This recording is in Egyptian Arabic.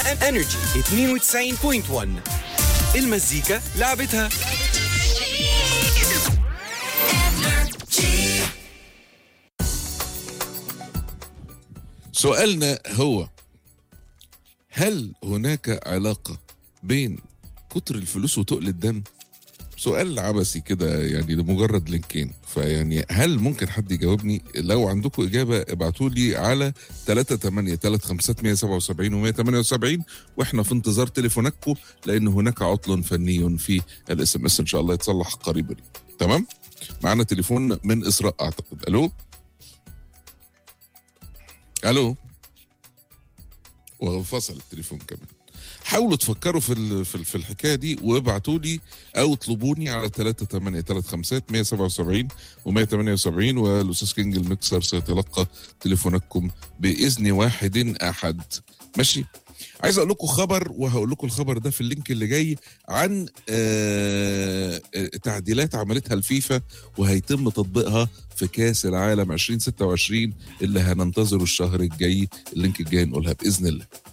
انرجي 92.1 المزيكا لعبتها سؤالنا هو هل هناك علاقة بين كتر الفلوس وتقل الدم؟ سؤال عبثي كده يعني لمجرد لينكين فيعني هل ممكن حد يجاوبني لو عندكم إجابة ابعتوا لي على 38 35 177 و 178 واحنا في انتظار تليفوناتكم لأن هناك عطل فني في الاس ام اس إن شاء الله يتصلح قريبا تمام؟ معانا تليفون من إسراء أعتقد ألو ألو وفصل التليفون كمان حاولوا تفكروا في ال- في ال- في الحكايه دي وابعتوا لي او اطلبوني على 3 8 3 5 177 و178 والاستاذ كينج المكسر سيتلقى تليفوناتكم باذن واحد احد ماشي عايز اقول لكم خبر وهقول لكم الخبر ده في اللينك اللي جاي عن آه، آه، تعديلات عملتها الفيفا وهيتم تطبيقها في كاس العالم 2026 اللي هننتظره الشهر الجاي اللينك الجاي نقولها باذن الله